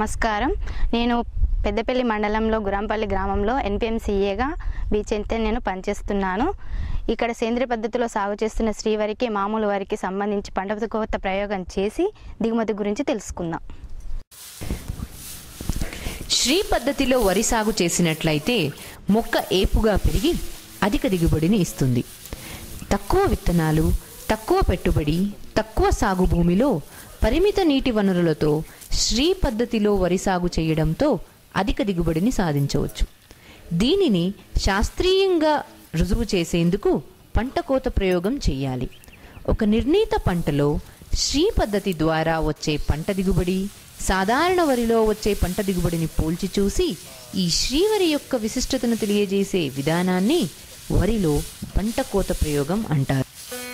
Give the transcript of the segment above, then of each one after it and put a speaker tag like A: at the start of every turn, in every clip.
A: నమస్కారం నేను పెద్దపల్లి మండలంలో గురంపల్లి గ్రామంలో ఎన్పిఎంసీఏగా బీచెంతే నేను పనిచేస్తున్నాను ఇక్కడ సేంద్రియ పద్ధతిలో సాగు చేస్తున్న శ్రీవరికి మామూలు వరికి సంబంధించి పంట కోత ప్రయోగం చేసి దిగుమతి గురించి తెలుసుకుందాం
B: శ్రీ పద్ధతిలో వరి సాగు చేసినట్లయితే మొక్క ఏపుగా పెరిగి అధిక దిగుబడిని ఇస్తుంది తక్కువ విత్తనాలు తక్కువ పెట్టుబడి తక్కువ సాగు భూమిలో పరిమిత నీటి వనరులతో శ్రీ పద్ధతిలో వరి సాగు చేయడంతో అధిక దిగుబడిని సాధించవచ్చు దీనిని శాస్త్రీయంగా రుజువు చేసేందుకు పంట కోత ప్రయోగం చేయాలి ఒక నిర్ణీత పంటలో శ్రీ పద్ధతి ద్వారా వచ్చే పంట దిగుబడి సాధారణ వరిలో వచ్చే పంట దిగుబడిని పోల్చి చూసి ఈ శ్రీవరి యొక్క విశిష్టతను తెలియజేసే విధానాన్ని వరిలో పంట కోత ప్రయోగం అంటారు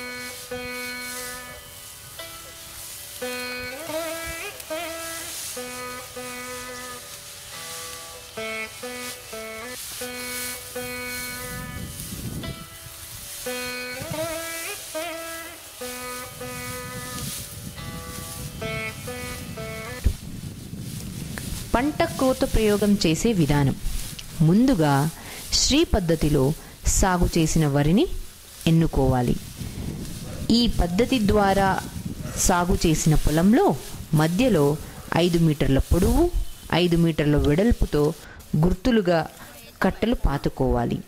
B: పంట కోత ప్రయోగం చేసే విధానం ముందుగా శ్రీ పద్ధతిలో సాగు చేసిన వరిని ఎన్నుకోవాలి ఈ పద్ధతి ద్వారా సాగు చేసిన పొలంలో మధ్యలో ఐదు మీటర్ల పొడవు ఐదు మీటర్ల వెడల్పుతో గుర్తులుగా కట్టెలు పాతుకోవాలి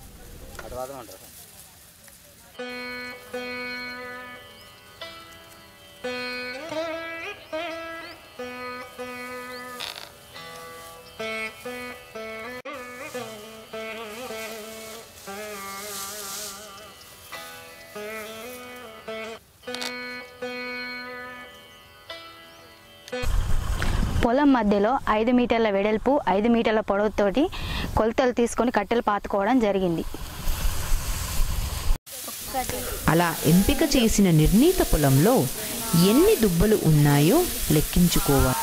A: పొలం మధ్యలో ఐదు మీటర్ల వెడల్పు ఐదు మీటర్ల పొడవుతోటి కొలతలు తీసుకొని కట్టెలు పాతుకోవడం జరిగింది
B: అలా ఎంపిక చేసిన నిర్ణీత పొలంలో ఎన్ని దుబ్బలు ఉన్నాయో లెక్కించుకోవాలి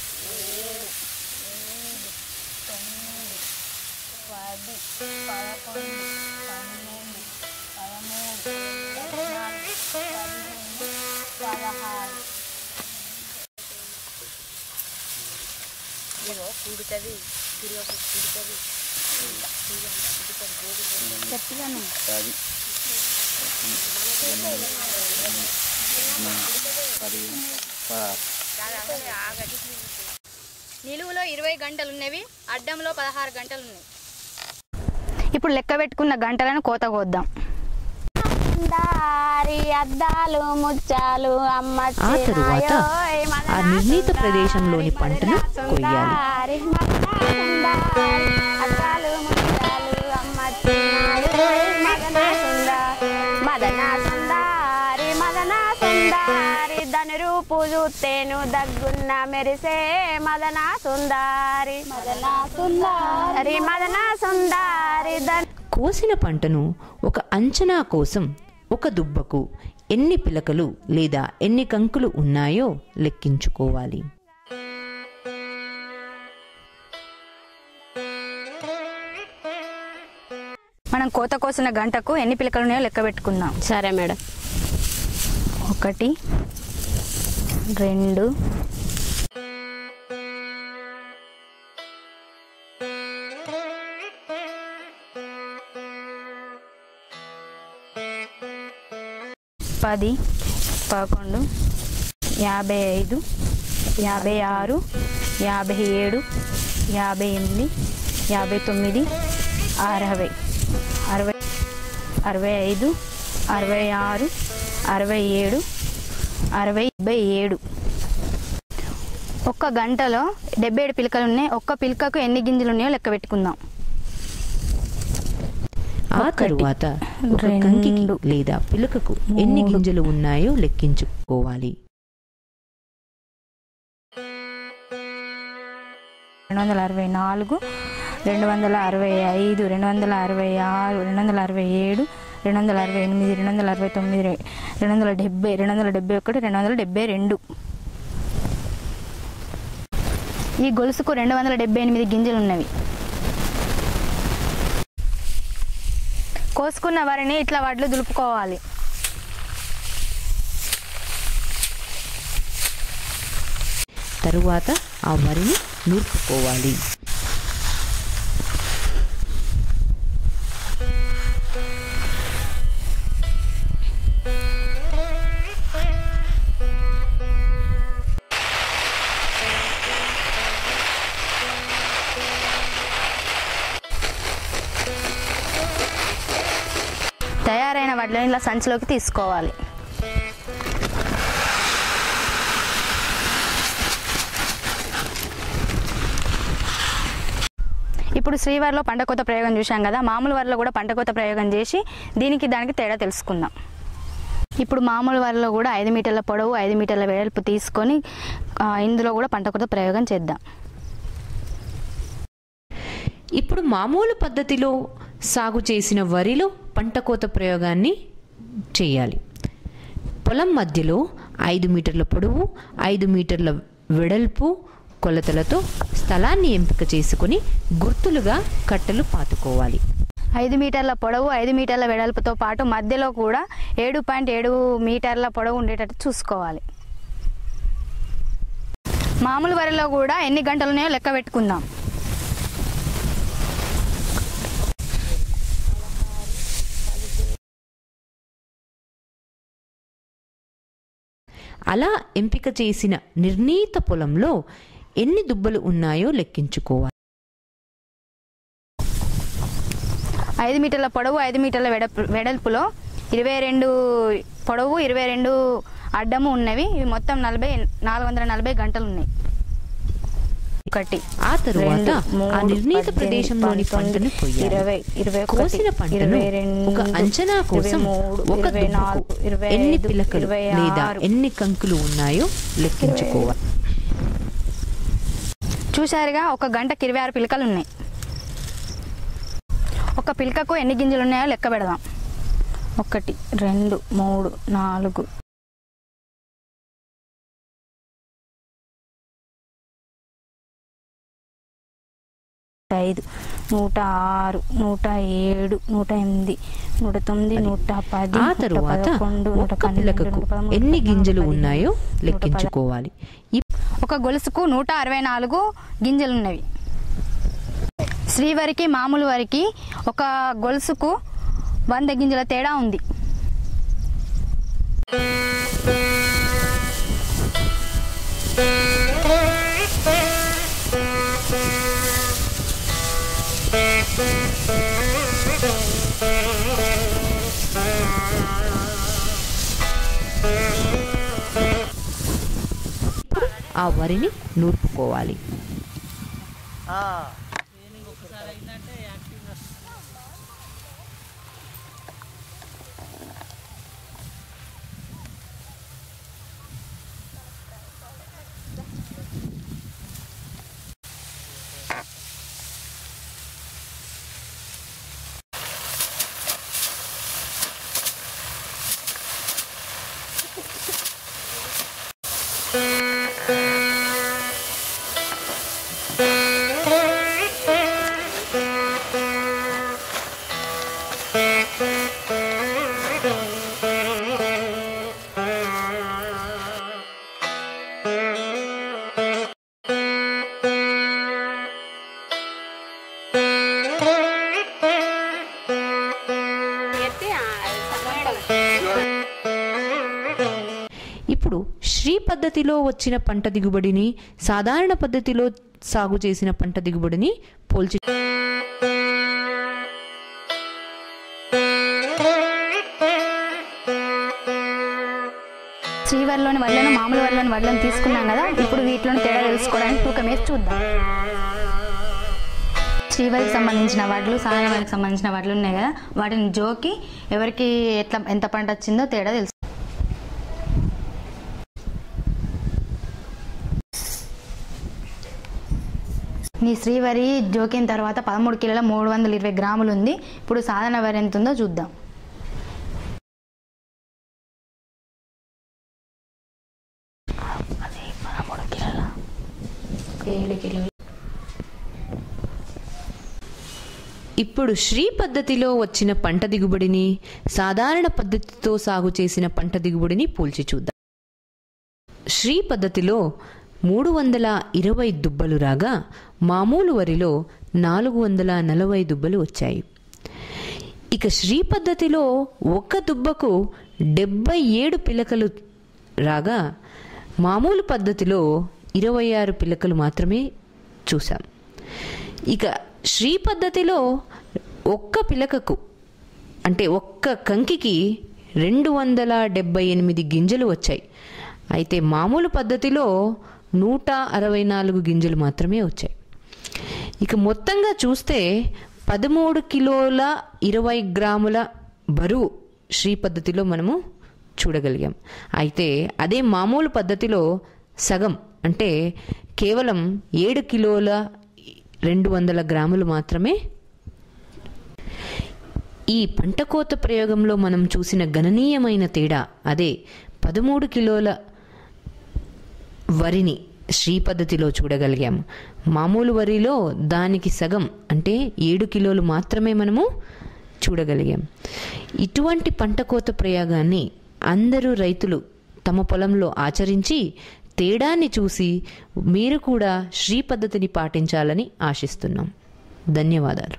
A: నిలువులో ఇరవై గంటలు ఉన్నవి అడ్డంలో పదహారు గంటలు ఉన్నాయి ఇప్పుడు లెక్క పెట్టుకున్న గంటలను కోత కోద్దాం
C: దారి అద్దాలు ముచ్చాలు అమ్మ
B: ఆ తరువాత ఆ నిర్ణీత ప్రదేశంలోని పంటను కొయ్యాలి
C: అద్దాలు ముచ్చాలు అమ్మ మదన సుందారి మదన సుందారి మదన సుందారి దాని రూపు చూస్తేను దగ్గున్న మెరిసే మదన సుందారి మదన సుందారి మదన సుందారి దాని
B: కోసిన పంటను ఒక అంచనా కోసం ఒక దుబ్బకు ఎన్ని పిలకలు లేదా ఎన్ని కంకులు ఉన్నాయో లెక్కించుకోవాలి
A: మనం కోత కోసిన గంటకు ఎన్ని పిలకలు ఉన్నాయో లెక్క పెట్టుకుందాం
C: సరే మేడం
A: ఒకటి రెండు పది పదకొండు యాభై ఐదు యాభై ఆరు యాభై ఏడు యాభై ఎనిమిది యాభై తొమ్మిది అరవై అరవై అరవై ఐదు అరవై ఆరు అరవై ఏడు అరవై డెబ్బై ఏడు ఒక్క గంటలో డెబ్బై ఏడు పిలకలు ఉన్నాయి ఒక్క పిలకకు ఎన్ని గింజలు ఉన్నాయో లెక్క పెట్టుకుందాం
B: ఆ
A: ఒకటి,
B: తరువాత ఒక కంకికి
A: రెండు,
B: లేదా పిలకకు ఎన్ని
A: మూడు.
B: గింజలు ఉన్నాయో లెక్కించుకోవాలి
A: రెండు వందల అరవై నాలుగు రెండు వందల అరవై ఐదు రెండు వందల అరవై ఆరు రెండు వందల అరవై ఏడు రెండు వందల అరవై ఎనిమిది రెండు వందల అరవై తొమ్మిది రె- రెండు వందల డెబ్బై రెండు వందల డెబ్బై ఒకటి రెండు వందల డెబ్బై రెండు ఈ గొలుసుకు రెండు వందల డెబ్బై ఎనిమిది గింజలు ఉన్నవి కోసుకున్న వారిని ఇట్లా వడ్లు దులుపుకోవాలి
B: తరువాత ఆ వరిని నూర్పుకోవాలి
A: తయారైన వడ్లను ఇలా సంచిలోకి తీసుకోవాలి ఇప్పుడు శ్రీవారిలో పంటకోత ప్రయోగం చూశాం కదా మామూలు వారిలో కూడా పంటకోత ప్రయోగం చేసి దీనికి దానికి తేడా తెలుసుకుందాం ఇప్పుడు మామూలు వారిలో కూడా ఐదు మీటర్ల పొడవు ఐదు మీటర్ల వెడల్పు తీసుకొని ఆ, ఇందులో కూడా పంటకోత ప్రయోగం చేద్దాం
B: ఇప్పుడు మామూలు పద్ధతిలో సాగు చేసిన వరిలో పంట కోత ప్రయోగాన్ని చేయాలి పొలం మధ్యలో ఐదు మీటర్ల పొడవు ఐదు మీటర్ల వెడల్పు కొలతలతో స్థలాన్ని ఎంపిక చేసుకుని గుర్తులుగా కట్టెలు పాతుకోవాలి
A: ఐదు మీటర్ల పొడవు ఐదు మీటర్ల వెడల్పుతో పాటు మధ్యలో కూడా ఏడు పాయింట్ ఏడు మీటర్ల పొడవు ఉండేటట్టు చూసుకోవాలి మామూలు వరిలో కూడా ఎన్ని గంటలు ఉన్నాయో లెక్క పెట్టుకుందాం
B: అలా ఎంపిక చేసిన నిర్ణీత పొలంలో ఎన్ని దుబ్బలు ఉన్నాయో లెక్కించుకోవాలి
A: ఐదు మీటర్ల పొడవు ఐదు మీటర్ల వెడల్పు వెడల్పులో ఇరవై రెండు పొడవు ఇరవై రెండు అడ్డము ఉన్నవి ఇవి మొత్తం నలభై నాలుగు వందల నలభై గంటలు ఉన్నాయి ఒకటి
B: ఆ తరువాత
A: రెండు,
B: ఆ
A: మూడు,
B: నిర్ణీత
A: పద్దెనిమిది,
B: ప్రదేశంలోని
A: పంతొమ్మిది,
B: పంటను కొయ్యాలి
A: ఇరవై, ఇరవై ఒకటి,
B: కోసిన పంటను
A: ఇరవై రెండు,
B: ఒక అంచనా కోసం
A: ఇరవై మూడు,
B: ఒక
A: ఇరవై
B: దుబ్బకు
A: నాలుగు, ఇరవై
B: ఎన్ని
A: ఐదు,
B: పిలకలు
A: ఇరవై
B: లేదా
A: ఆరు.
B: ఎన్ని కంకులు ఉన్నాయో లెక్కించుకోవాలి
A: చూశారుగా ఒక గంటకి ఇరవై ఆరు పిలకలు ఉన్నాయి ఒక పిలకకు ఎన్ని గింజలు ఉన్నాయో లెక్క పెడదాం ఒకటి రెండు మూడు నాలుగు ఐదు నూట ఆరు నూట ఏడు నూట ఎనిమిది నూట తొమ్మిది నూట పది
B: ఆ
A: నూట
B: తరువాత
A: పదకొండు, నూట
B: ఒక్క
A: పన్నెండు,
B: పిలకకు
A: నూట పదమూడు,
B: ఎన్ని
A: నూట
B: గింజలు
A: పద్నాలుగు,
B: ఉన్నాయో
A: నూట పద-
B: లెక్కించుకోవాలి ఇప్-
A: ఒక గొలుసుకు నూట అరవై నాలుగు గింజలున్నవి శ్రీవరికి మామూలు వరికి ఒక గొలుసుకు వంద గింజల తేడా ఉంది
B: ఆ వరిని నూర్పుకోవాలి ఇప్పుడు శ్రీ పద్ధతిలో వచ్చిన పంట దిగుబడిని సాధారణ పద్ధతిలో సాగు చేసిన పంట దిగుబడిని పోల్చి
A: శ్రీవరిలోని వడ్లను మామూలు వరిలోని వడ్లను తీసుకున్నాం కదా ఇప్పుడు వీటిలోని తేడా తెలుసుకోవడానికి తూకం వేసి చూద్దాం శ్రీవరికి సంబంధించిన వడ్లు సాధారణ వరికి సంబంధించిన వడ్లు ఉన్నాయి కదా వాటిని జోకి ఎవరికి ఎట్లా ఎంత పంట వచ్చిందో తేడా తెలుసు నీ శ్రీవరి జోకిన తర్వాత పదమూడు కిలోల మూడు వందల ఇరవై గ్రాములు ఉంది ఇప్పుడు సాధారణ వరి ఎంత ఉందో చూద్దాం ఏడు కిలోలు
B: ఇప్పుడు శ్రీ పద్ధతిలో వచ్చిన పంట దిగుబడిని సాధారణ పద్ధతితో సాగు చేసిన పంట దిగుబడిని పోల్చి చూద్దాం శ్రీ పద్ధతిలో మూడు వందల ఇరవై దుబ్బలు రాగా మామూలు వరిలో నాలుగు వందల నలభై దుబ్బలు వచ్చాయి ఇక శ్రీ పద్ధతిలో ఒక్క దుబ్బకు డెబ్బై ఏడు పిలకలు రాగా మామూలు పద్ధతిలో ఇరవై ఆరు పిలకలు మాత్రమే చూసాం ఇక శ్రీ పద్ధతిలో ఒక్క పిలకకు అంటే ఒక్క కంకికి రెండు వందల డెబ్బై ఎనిమిది గింజలు వచ్చాయి అయితే మామూలు పద్ధతిలో నూట అరవై నాలుగు గింజలు మాత్రమే వచ్చాయి ఇక మొత్తంగా చూస్తే పదమూడు కిలోల ఇరవై గ్రాముల బరువు శ్రీ పద్ధతిలో మనము చూడగలిగాం అయితే అదే మామూలు పద్ధతిలో సగం అంటే కేవలం ఏడు కిలోల రెండు వందల గ్రాములు మాత్రమే ఈ పంట కోత ప్రయోగంలో మనం చూసిన గణనీయమైన తేడా అదే పదమూడు కిలోల వరిని శ్రీ పద్ధతిలో చూడగలిగాం మామూలు వరిలో దానికి సగం అంటే ఏడు కిలోలు మాత్రమే మనము చూడగలిగాం ఇటువంటి పంట కోత ప్రయోగాన్ని అందరూ రైతులు తమ పొలంలో ఆచరించి తేడాన్ని చూసి మీరు కూడా శ్రీ పద్ధతిని పాటించాలని ఆశిస్తున్నాం ధన్యవాదాలు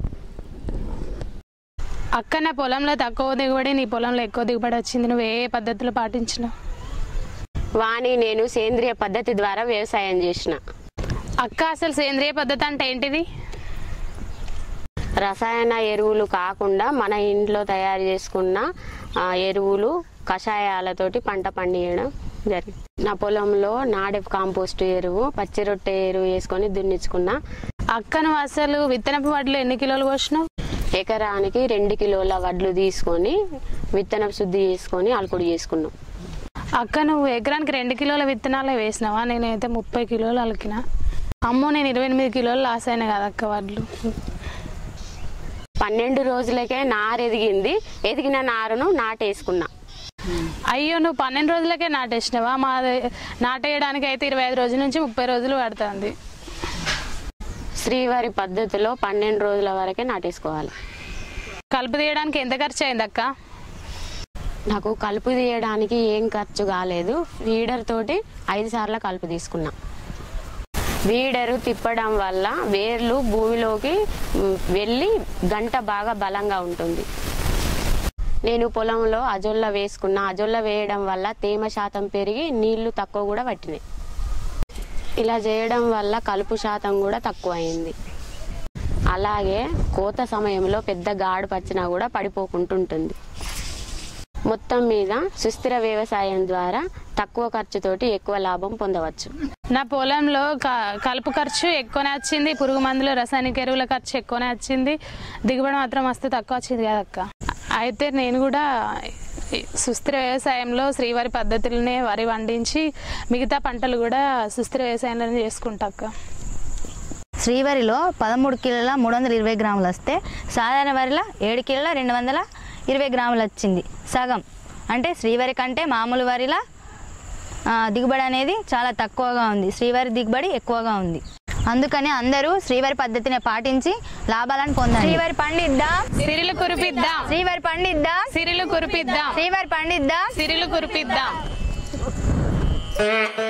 D: అక్క నా పొలంలో తక్కువ దిగుబడి నీ పొలంలో ఎక్కువ దిగుబడి వచ్చింది నువ్వు ఏ ఏ పద్ధతులు పాటించినావు
C: వాణి నేను సేంద్రియ పద్ధతి ద్వారా వ్యవసాయం చేసిన
D: అక్క అసలు సేంద్రియ పద్ధతి అంటే ఏంటిది
C: రసాయన ఎరువులు కాకుండా మన ఇంట్లో తయారు చేసుకున్న ఆ, ఎరువులు కషాయాలతోటి పంట పండియడం జరిగింది నా పొలంలో నాడే కాంపోస్ట్ ఎరువు పచ్చి రొట్టె ఎరువు వేసుకొని దున్నించుకున్నా
D: అక్క నువ్వు అసలు విత్తనపు వడ్లు ఎన్ని కిలోలు కోసినావు
C: ఎకరానికి రెండు కిలోల వడ్లు తీసుకొని విత్తన శుద్ధి చేసుకొని అలుకుడు చేసుకున్నాం
D: అక్క నువ్వు ఎకరానికి రెండు కిలోల విత్తనాలే వేసినావా నేనైతే ముప్పై కిలోలు అలికిన అమ్మో నేను ఇరవై ఎనిమిది కిలోలు లాస్ అయినా కదా అక్క వడ్లు
C: పన్నెండు రోజులకే నారు ఎదిగింది ఎదిగిన నారును నాటేసుకున్నా
D: అయ్యో నువ్వు పన్నెండు రోజులకే నాటేసినావా మా నాటేయడానికి అయితే ఇరవై ఐదు రోజుల నుంచి ముప్పై రోజులు పడుతుంది
C: శ్రీవారి పద్ధతిలో పన్నెండు రోజుల వరకే నాటేసుకోవాలి
D: కలుపు తీయడానికి ఎంత ఖర్చు అయింది అక్క
C: నాకు కలుపు తీయడానికి ఏం ఖర్చు కాలేదు వీడర్ తోటి ఐదు సార్లు కలుపు తీసుకున్నా వీడరు తిప్పడం వల్ల వేర్లు భూమిలోకి మ్, వెళ్ళి గంట బాగా బలంగా ఉంటుంది నేను పొలంలో అజొల్ల వేసుకున్నా అజొల్ల వేయడం వల్ల తేమ శాతం పెరిగి నీళ్లు తక్కువ కూడా పట్టినాయి ఇలా చేయడం వల్ల కలుపు శాతం కూడా తక్కువ అయింది అలాగే కోత సమయంలో పెద్ద గాడు పచ్చినా కూడా పడిపోకుంటుంటుంది మొత్తం మీద సుస్థిర వ్యవసాయం ద్వారా తక్కువ ఖర్చుతోటి ఎక్కువ లాభం పొందవచ్చు
D: నా పొలంలో క- కలుపు ఖర్చు ఎక్కువనే వచ్చింది పురుగు మందులు రసాయనిక ఎరువుల ఖర్చు ఎక్కువనే వచ్చింది దిగుబడి మాత్రం మస్తు తక్కువ వచ్చింది కదక్క అయితే నేను కూడా ఈ సుస్థిర వ్యవసాయంలో శ్రీవారి పద్ధతులనే వరి వండించి మిగతా పంటలు కూడా సుస్థిర వ్యవసాయంలోనే చేసుకుంటా అక్క
A: శ్రీవరిలో పదమూడు కిలోల మూడు వందల ఇరవై గ్రాములు వస్తే సాధారణ వరిలో ఏడు కిలోల రెండు వందల ఇరవై గ్రాములు వచ్చింది సగం అంటే శ్రీవరి కంటే మామూలు వరిలో ఆ, దిగుబడి అనేది చాలా తక్కువగా ఉంది శ్రీవారి దిగుబడి ఎక్కువగా ఉంది అందుకని అందరూ శ్రీవారి పద్ధతిని పాటించి లాభాలను పొందాలి శ్రీవారి పండిద్దాం
D: సిరిలు కురిపిద్దాం
A: శ్రీవారి పండిద్దాం
D: సిరిలు కురిపిద్దాం
A: శ్రీవారి పండిద్దాం
D: సిరిలు కురిపిద్దాం